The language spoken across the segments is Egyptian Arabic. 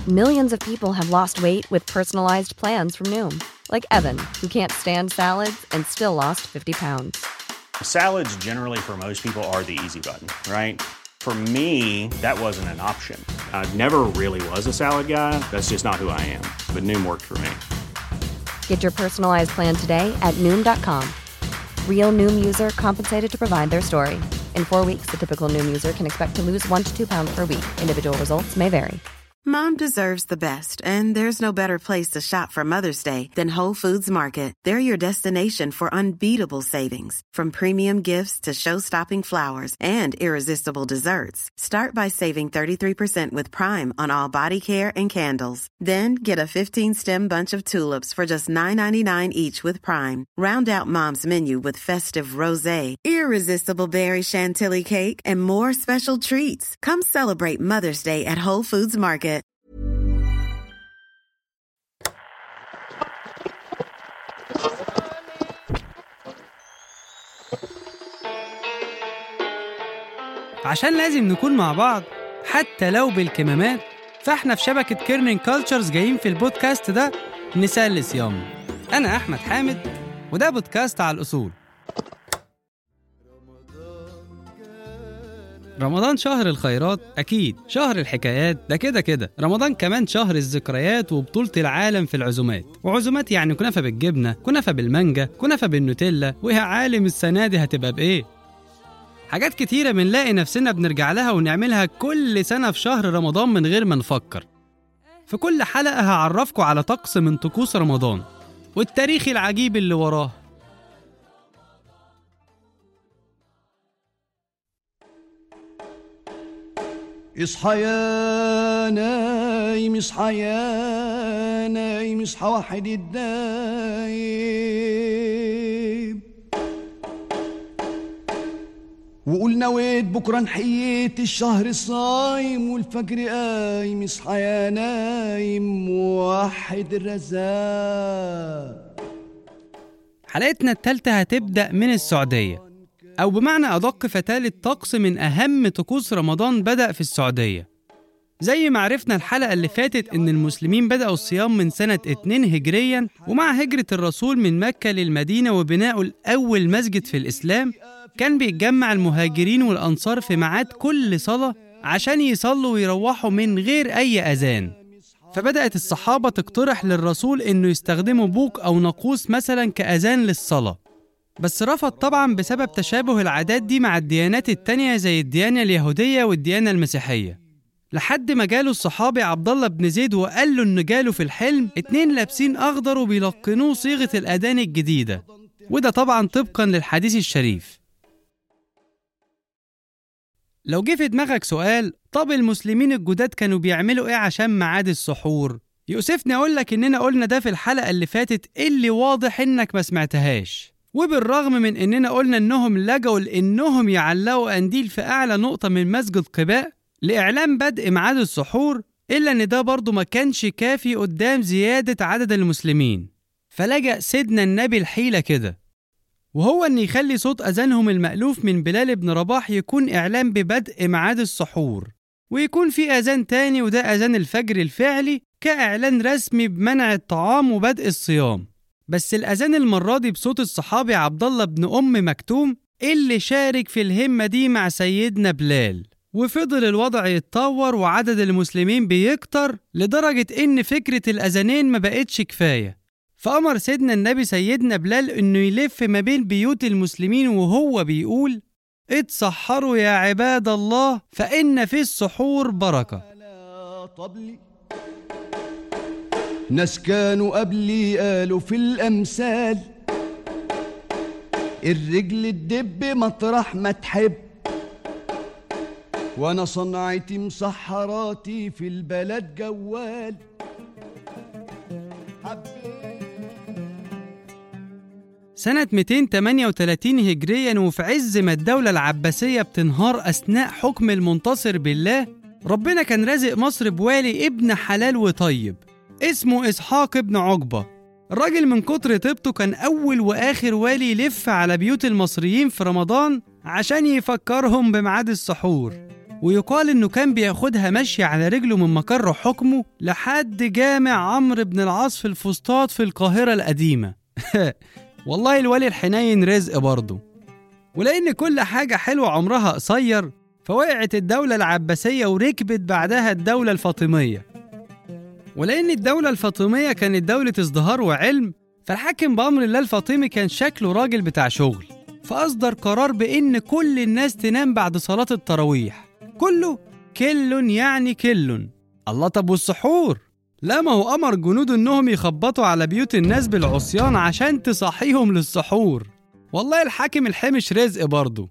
Millions of people have lost weight with personalized plans from Noom, like Evan, who can't stand salads and still lost 50 pounds. Salads, generally, for most people, are the easy button, right? For me, that wasn't an option. I never really was a salad guy. That's just not who I am. But Noom worked for me. Get your personalized plan today at Noom.com. Real Noom user compensated to provide their story. In four weeks, the typical Noom user can expect to lose one to two pounds per week. Individual results may vary. Mom deserves the best, and there's no better place to shop for Mother's Day than Whole Foods Market. They're your destination for unbeatable savings, from premium gifts to show-stopping flowers and irresistible desserts. Start by saving 33% with Prime on all body care and candles. Then get a 15-stem bunch of tulips for just $9.99 each with Prime. Round out Mom's menu with festive rosé, irresistible berry chantilly cake, and more special treats. Come celebrate Mother's Day at Whole Foods Market. عشان لازم نكون مع بعض حتى لو بالكمامات فاحنا في شبكة كيرنين كولتشرز جايين في البودكاست ده نسلي صيامنا أنا أحمد حامد وده بودكاست على الأصول رمضان شهر الخيرات أكيد شهر الحكايات ده كده كده رمضان كمان شهر الذكريات وبطولة العالم في العزومات وعزومات يعني كنافة بالجبنة كنافة بالمانجا كنافة بالنوتيلا ويا عالم السنة دي هتبقى بإيه حاجات كتيرة بنلاقي نفسنا بنرجع لها ونعملها كل سنة في شهر رمضان من غير ما نفكر في كل حلقة هعرفكم على طقس من طقوس رمضان والتاريخ العجيب اللي وراه اصحى يا نايم اصحى يا نايم اصحى واحد الدايم وقول نويت بكره نحييت الشهر الصايم والفجر قايم اصحى يا نايم وحد الرزاق حلقتنا التالتة هتبدأ من السعودية أو بمعنى أدق فتالت طقس من أهم طقوس رمضان بدأ في السعودية زي ما عرفنا الحلقة اللي فاتت إن المسلمين بدأوا الصيام من سنة 2 هجريا ومع هجرة الرسول من مكة للمدينة وبناء الأول مسجد في الإسلام كان بيتجمع المهاجرين والأنصار في ميعاد كل صلاة عشان يصلوا ويروحوا من غير أي أذان فبدأت الصحابة تقترح للرسول إنه يستخدموا بوق أو ناقوس مثلا كأذان للصلاة بس رفض طبعا بسبب تشابه العادات دي مع الديانات التانية زي الديانة اليهودية والديانة المسيحية لحد ما جاله الصحابي عبد الله بن زيد وقال له إن جاله في الحلم اتنين لابسين أخضر وبيلقنوه صيغة الأذان الجديدة وده طبعا طبقا للحديث الشريف لو جه في دماغك سؤال طب المسلمين الجداد كانوا بيعملوا ايه عشان ميعاد السحور يؤسفني اقول لك اننا قلنا ده في الحلقه اللي فاتت اللي واضح انك ما سمعتهاش وبالرغم من اننا قلنا انهم لجوا لانهم يعلقوا قنديل في اعلى نقطه من مسجد قباء لاعلان بدء ميعاد السحور الا ان ده برضه ما كانش كافي قدام زياده عدد المسلمين فلجأ سيدنا النبي الحيله كده وهو ان يخلي صوت اذانهم المألوف من بلال بن رباح يكون اعلان ببدء ميعاد السحور ويكون في اذان تاني وده اذان الفجر الفعلي كاعلان رسمي بمنع الطعام وبدء الصيام بس الاذان المره دي بصوت الصحابي عبد الله بن ام مكتوم اللي شارك في الهمه دي مع سيدنا بلال وفضل الوضع يتطور وعدد المسلمين بيكتر لدرجه ان فكره الاذانين ما بقتش كفايه فأمر سيدنا النبي سيدنا بلال إنه يلف ما بين بيوت المسلمين وهو بيقول اتسحروا يا عباد الله فإن في السحور بركة لا طبلي ناس كانوا قبلي قالوا في الأمثال الرجل تدب مطرح ما تحب وانا صنعتي مسحراتي في البلد جوال سنة 238 هجريا وفي عز ما الدولة العباسية بتنهار أثناء حكم المنتصر بالله ربنا كان رازق مصر بوالي ابن حلال وطيب اسمه إسحاق ابن عقبة الراجل من كتر طيبته كان أول وآخر والي يلف على بيوت المصريين في رمضان عشان يفكرهم بميعاد السحور ويقال إنه كان بياخدها ماشية على رجله من مقر حكمه لحد جامع عمرو بن العاص في الفسطاط في القاهرة القديمة والله الولي الحنين رزق برضه ولأن كل حاجة حلوة عمرها قصير فوقعت الدولة العباسية وركبت بعدها الدولة الفاطمية ولأن الدولة الفاطمية كانت دولة ازدهار وعلم فالحاكم بأمر الله الفاطمي كان شكله راجل بتاع شغل فأصدر قرار بإن كل الناس تنام بعد صلاة التراويح كله كل يعني كل الله طب والسحور لا ما هو أمر جنوده إنهم يخبطوا على بيوت الناس بالعصيان عشان تصحيهم للسحور والله الحاكم الحمش رزق برضه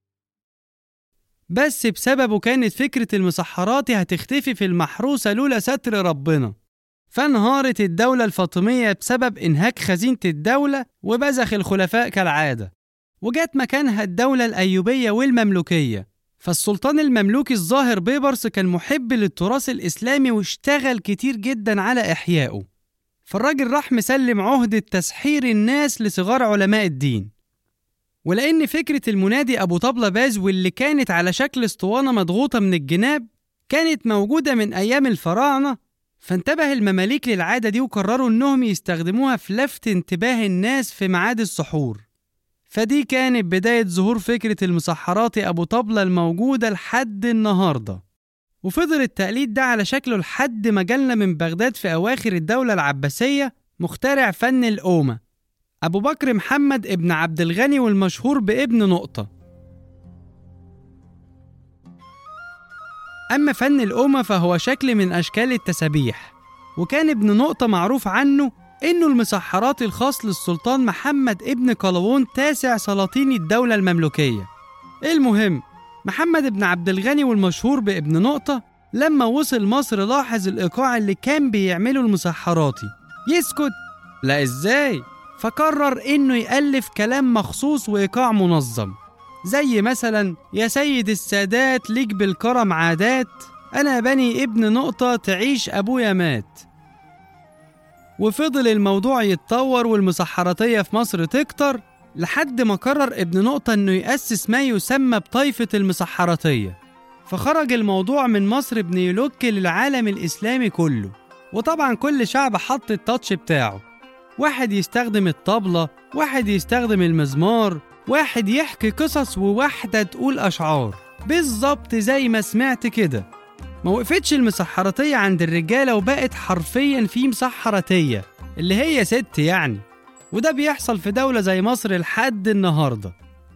بس بسببه كانت فكرة المسحرات هتختفي في المحروسة لولا ستر ربنا فانهارت الدولة الفاطمية بسبب إنهاك خزينة الدولة وبزخ الخلفاء كالعادة وجات مكانها الدولة الأيوبية والمملوكية فالسلطان المملوكي الظاهر بيبرس كان محب للتراث الإسلامي واشتغل كتير جدا على إحيائه فالراجل راح مسلم عهدة تسحير الناس لصغار علماء الدين ولأن فكرة المنادي أبو طبلة باز واللي كانت على شكل اسطوانة مضغوطة من الجناب كانت موجودة من أيام الفراعنة فانتبه المماليك للعادة دي وقرروا إنهم يستخدموها في لفت انتباه الناس في ميعاد السحور فدي كانت بداية ظهور فكرة المسحرات أبو طبلة الموجودة لحد النهاردة وفضل التقليد ده على شكله لحد ما جالنا من بغداد في أواخر الدولة العباسية مخترع فن القومة أبو بكر محمد ابن عبد الغني والمشهور بابن نقطة أما فن القومة فهو شكل من أشكال التسابيح وكان ابن نقطة معروف عنه إنه المسحرات الخاص للسلطان محمد ابن قلاوون تاسع سلاطين الدولة المملوكية المهم محمد بن عبد الغني والمشهور بابن نقطة لما وصل مصر لاحظ الإيقاع اللي كان بيعمله المسحراتي يسكت لا إزاي فقرر إنه يألف كلام مخصوص وإيقاع منظم زي مثلا يا سيد السادات ليك بالكرم عادات أنا بني ابن نقطة تعيش أبويا مات وفضل الموضوع يتطور والمسحراتية في مصر تكتر لحد ما قرر ابن نقطة إنه يأسس ما يسمى بطائفة المسحراتية فخرج الموضوع من مصر بنيلوك للعالم الإسلامي كله وطبعا كل شعب حط التاتش بتاعه واحد يستخدم الطبلة واحد يستخدم المزمار واحد يحكي قصص وواحدة تقول أشعار بالظبط زي ما سمعت كده ما وقفتش المسحراتية عند الرجالة وبقت حرفيا في مسحراتية اللي هي ست يعني وده بيحصل في دولة زي مصر لحد النهاردة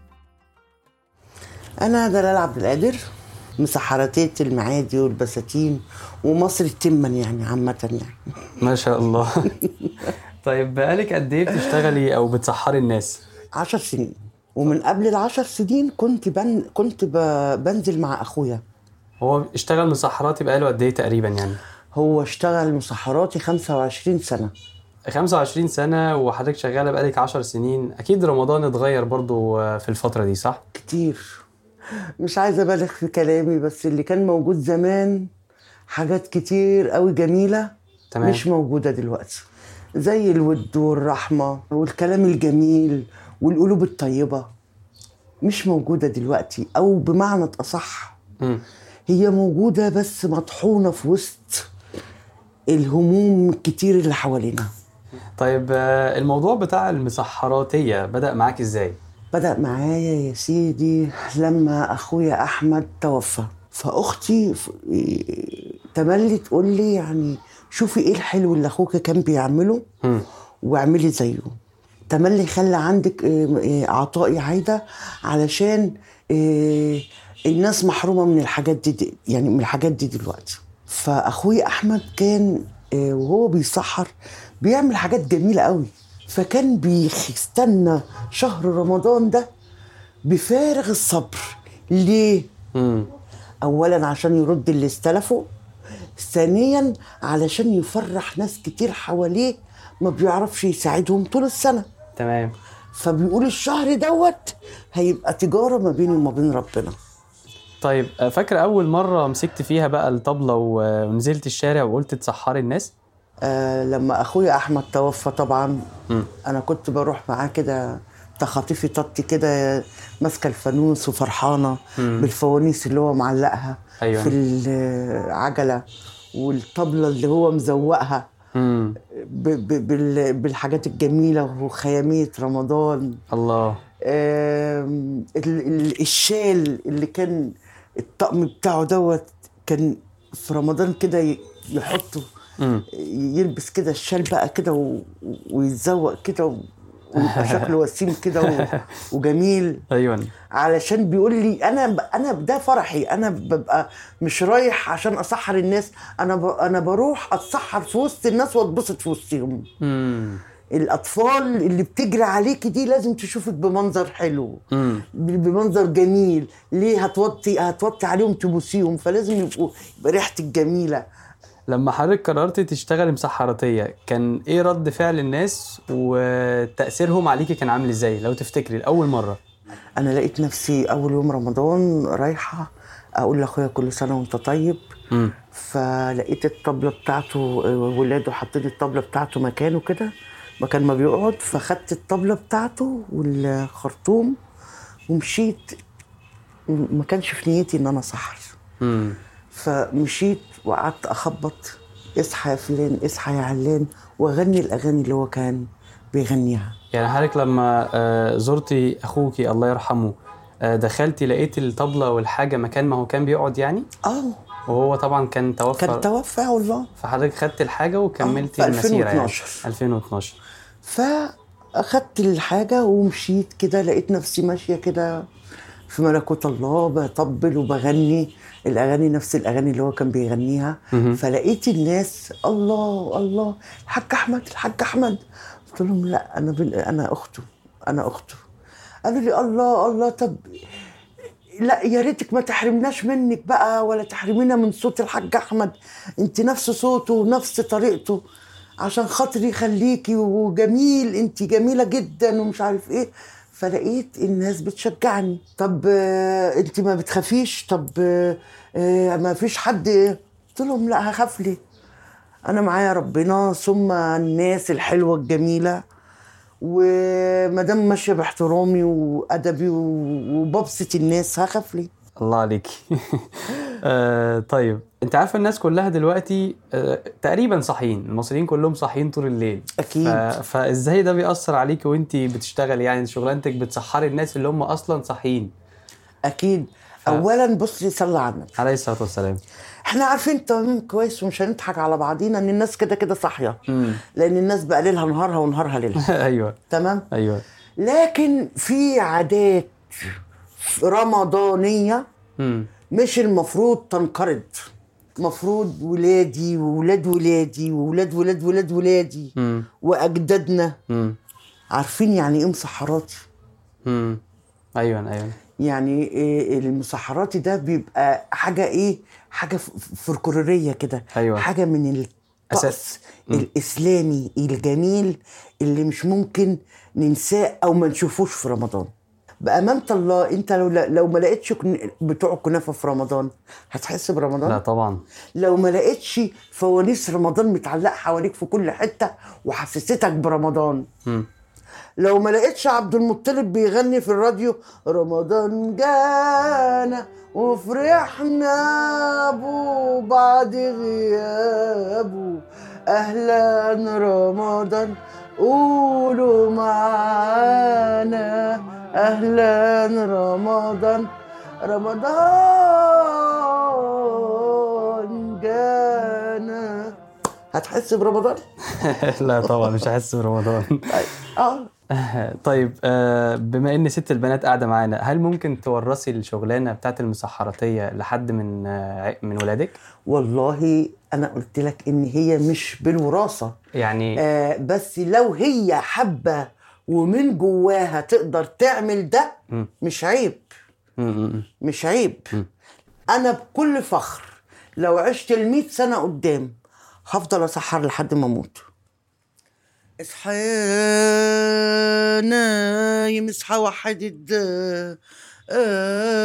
أنا دلال عبد القادر مسحراتية المعادي والبساتين ومصر التمن يعني عامة يعني ما شاء الله طيب بقالك قد ايه بتشتغلي او بتسحري الناس عشر سنين ومن قبل العشر سنين كنت بن... كنت ب... بنزل مع أخويا هو اشتغل مسحراتي بقاله قد ايه تقريبا يعني هو اشتغل مسحراتي 25 سنة 25 سنة وحضرتك شغالة بقالك 10 سنين أكيد رمضان اتغير برضو في الفترة دي صح؟ كتير مش عايزة أبالغ في كلامي بس اللي كان موجود زمان حاجات كتير قوي جميلة تمام. مش موجودة دلوقتي زي الود والرحمة والكلام الجميل والقلوب الطيبة مش موجودة دلوقتي أو بمعنى أصح مم. هي موجودة بس مطحونة في وسط الهموم الكتير اللي حوالينا طيب آه، الموضوع بتاع المسحراتية بدأ معاك ازاي؟ بدأ معايا يا سيدي لما أخويا أحمد توفى فأختي ف- إيه، تملي تقول لي يعني شوفي إيه الحلو اللي أخوك كان بيعمله مم. واعملي زيه تملي خلي عندك إيه، إيه، عطائي عايدة علشان إيه، الناس محرومة من الحاجات دي, دي يعني من الحاجات دي دلوقتي فأخوي أحمد كان إيه، وهو بيسحر بيعمل حاجات جميلة قوي فكان بيستنى شهر رمضان ده بفارغ الصبر ليه؟ مم. اولا عشان يرد اللي استلفه ثانيا علشان يفرح ناس كتير حواليه ما بيعرفش يساعدهم طول السنه تمام فبيقول الشهر دوت هيبقى تجاره ما بيني وما بين ربنا طيب آه، فاكرة أول مرة مسكت فيها بقى الطبلة و- ونزلت الشارع وقلت تسحري الناس؟ آه لما اخويا احمد توفى طبعا مم. انا كنت بروح معاه كده تخاطيفي ططي كده ماسكه الفانوس وفرحانه بالفوانيس اللي هو معلقها أيوة. في العجله والطبله اللي هو مزوقها مم. ب- ب- بال- بالحاجات الجميله وخياميه رمضان الله آم، ال- ال- الشال اللي كان الطقم بتاعه دوت كان في رمضان كده ي- يحطه مم. يلبس كده الشال بقى كده و- ويتزوق كده و- ويبقى شكله وسيم كده و- وجميل ايوه علشان بيقول لي انا ب- انا ده فرحي انا ببقى مش رايح عشان اسحر الناس انا ب... انا بروح اتسحر في وسط الناس واتبسط في وسطهم مم. الاطفال اللي بتجري عليكي دي لازم تشوفك بمنظر حلو مم. ب- بمنظر جميل ليه هتوطي هتوطي عليهم تبوسيهم فلازم يبقوا يبقى ريحتك جميله لما حضرتك قررت تشتغلي مسحراتية كان ايه رد فعل الناس وتأثيرهم عليكي كان عامل ازاي لو تفتكري لأول مرة انا لقيت نفسي اول يوم رمضان رايحه اقول لاخويا كل سنه وانت طيب مم. فلقيت الطبلة بتاعته ولاده حاطين الطبلة بتاعته مكانه كده مكان ما بيقعد فخدت الطبلة بتاعته والخرطوم ومشيت ما كانش في نيتي ان انا اسحر مم. فمشيت وقعدت اخبط اصحى يا فلان اصحى يا علان واغني الاغاني اللي هو كان بيغنيها يعني حضرتك لما آه، زرتي اخوكي الله يرحمه آه، دخلتي لقيت الطبلة والحاجة مكان ما هو كان بيقعد يعني اه وهو طبعا كان توفى كان توفى والله فحضرتك خدت الحاجة وكملتي آه، في المسيرة يعني 2012. 2012 فاخدت الحاجه ومشيت كده لقيت نفسي ماشيه كده في ملكوت الله بطبل وبغني الاغاني نفس الاغاني اللي هو كان بيغنيها فلقيت الناس الله الله الحاج احمد الحاج احمد قلت لهم لا انا بن... انا اخته انا اخته قالوا لي الله الله طب لا يا ريتك ما تحرمناش منك بقى ولا تحرمينا من صوت الحاج احمد انت نفس صوته ونفس طريقته عشان خاطري خليكي وجميل انت جميله جدا ومش عارف ايه فلقيت الناس بتشجعني طب آه، انت ما بتخافيش طب آه، آه، ما فيش حد قلت لهم لا هخاف ليه انا معايا ربنا ثم الناس الحلوه الجميله وما دام ماشيه باحترامي وادبي و- وببسط الناس هخاف ليه الله عليكي آه طيب انت عارفه الناس كلها دلوقتي آه تقريبا صاحيين المصريين كلهم صاحيين طول الليل أكيد. ف... فازاي ده بيأثر عليكي وانت بتشتغلي يعني شغلانتك بتسحري الناس اللي هم اصلا صاحيين اكيد اولا بص صلي على النبي عليه الصلاه والسلام احنا عارفين تمام كويس ومش هنضحك على بعضينا ان الناس كده كده صاحيه لان الناس بقى ليلها نهارها ونهارها ليلها ايوه تمام ايوه لكن في عادات رمضانيه امم مش المفروض تنقرض مفروض ولادي وولاد ولادي وولاد ولاد ولاد ولادي امم واجدادنا امم عارفين يعني ايه مسحراتي امم ايوه ايوه يعني إيه المسحراتي ده بيبقى حاجه ايه حاجه ف- ف- فولكلوريه كده أيوة. حاجه من الطقس أساس. مم. الاسلامي الجميل اللي مش ممكن ننساه او ما نشوفوش في رمضان بامانه الله انت لو لو ما لقيتش كن- بتوع كنافه في رمضان هتحس برمضان لا طبعا لو ما لقيتش فوانيس رمضان متعلقه حواليك في كل حته وحسستك برمضان امم لو ما لقيتش عبد المطلب بيغني في الراديو رمضان جانا وفرحنا بو بعد غيابه اهلا رمضان قولوا معانا اهلا رمضان رمضان جانا هتحس برمضان لا طبعا مش هحس برمضان اه طيب آه، بما ان ست البنات قاعده معانا هل ممكن تورثي الشغلانه بتاعت المسحراتيه لحد من آه، ع- من ولادك والله انا قلت لك ان هي مش بالوراثه يعني آه بس لو هي حابه ومن جواها تقدر تعمل ده مم. مش عيب م- م- مش عيب انا بكل فخر لو عشت ال سنه قدام هفضل اسحر لحد ما اموت اصحى يا نايم اصحى وحد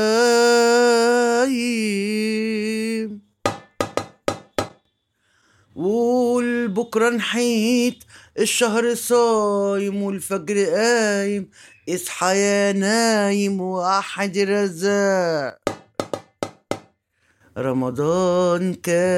الدايم وقول بكرة نحيت الشهر صايم والفجر قايم اصحى يا نايم وأحد الرزاق رمضان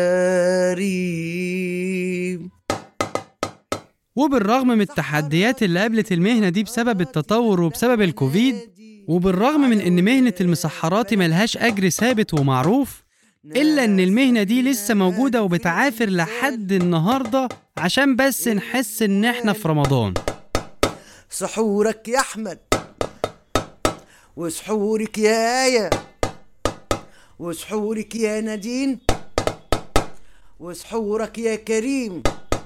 كريم وبالرغم من التحديات اللي قابلت المهنة دي بسبب التطور وبسبب الكوفيد وبالرغم من إن مهنة المسحراتي ملهاش أجر ثابت ومعروف إلا إن المهنة دي لسه موجودة وبتعافر لحد النهاردة عشان بس نحس إن إحنا في رمضان سحورك يا أحمد وسحورك يا آية وسحورك يا نادين وسحورك يا كريم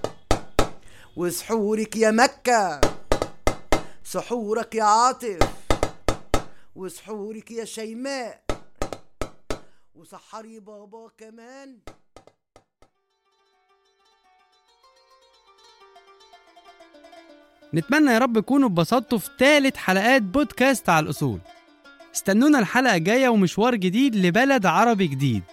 وسحورك يا مكة سحورك يا عاطف وسحورك يا شيماء وسحري بابا كمان نتمنى يا رب تكونوا اتبسطتوا في تالت حلقات بودكاست على الأصول استنونا الحلقة الجاية ومشوار جديد لبلد عربي جديد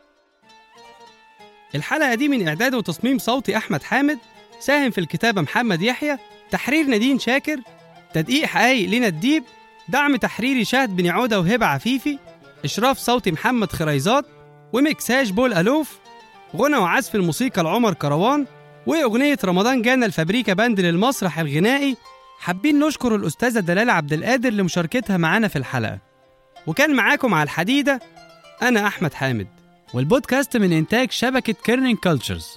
الحلقة دي من إعداد وتصميم صوتي أحمد حامد ساهم في الكتابة محمد يحيى تحرير نادين شاكر تدقيق حقايق لينا الديب دعم تحريري شهد بن عودة وهبة عفيفي إشراف صوتي محمد خريزات ومكساج بول ألوف غنى وعزف الموسيقى لعمر كروان وأغنية رمضان جانا الفابريكا باند للمسرح الغنائي حابين نشكر الأستاذة دلال عبد القادر لمشاركتها معانا في الحلقة وكان معاكم على الحديدة أنا أحمد حامد والبودكاست من إنتاج شبكة كيرنينج كولتشرز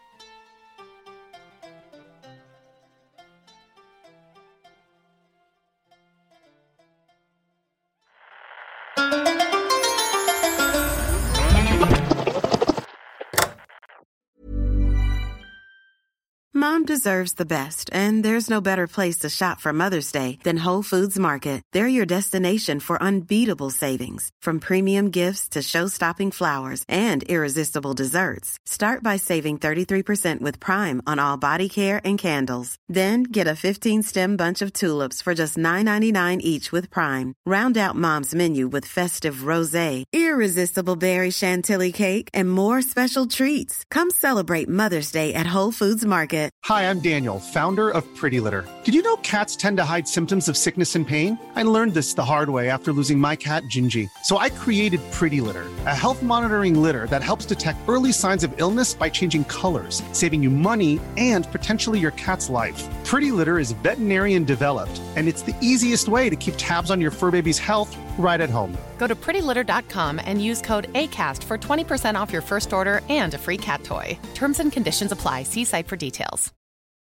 Mom deserves the best, and there's no better place to shop for Mother's Day than Whole Foods Market. They're your destination for unbeatable savings, from premium gifts to show-stopping flowers and irresistible desserts. Start by saving 33% with Prime on all body care and candles. Then get a 15-stem bunch of tulips for just $9.99 each with Prime. Round out Mom's menu with festive rosé, irresistible berry chantilly cake, and more special treats. Come celebrate Mother's Day at Whole Foods Market. Hi, I'm Daniel, founder of Pretty Litter. Did you know cats tend to hide symptoms of sickness and pain? I learned this the hard way after losing my cat, Gingy. So I created Pretty Litter, a health monitoring litter that helps detect early signs of illness by changing colors, saving you money and potentially your cat's life. Pretty Litter is veterinarian developed, and it's the easiest way to keep tabs on your fur baby's health right at home. Go to prettylitter.com and use code ACAST for 20% off your first order and a free cat toy. Terms and conditions apply. See site for details.